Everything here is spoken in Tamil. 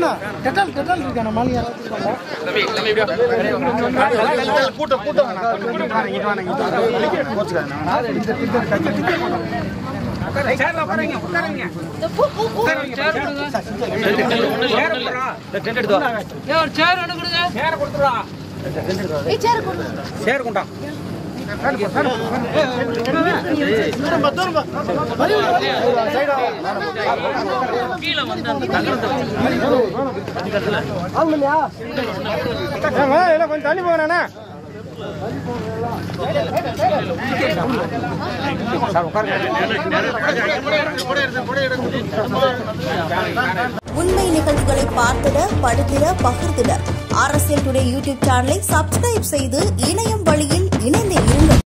அண்ணா டெட்டால் டெட்டால் இருக்கா நம்ம ஆளுங்க யாராவது இருக்காங்களா? கூட்டம் கூட்டம் ஏங்க, எல்லாம் கொஞ்சம் தள்ளி போங்கண்ணா உண்மை நிகழ்வுகளை பார்த்திட படித்திட பகிர்ந்திட அரசியல் டுடே யூடியூப் சேனலை சப்ஸ்கிரைப் செய்து இணையம் வழியே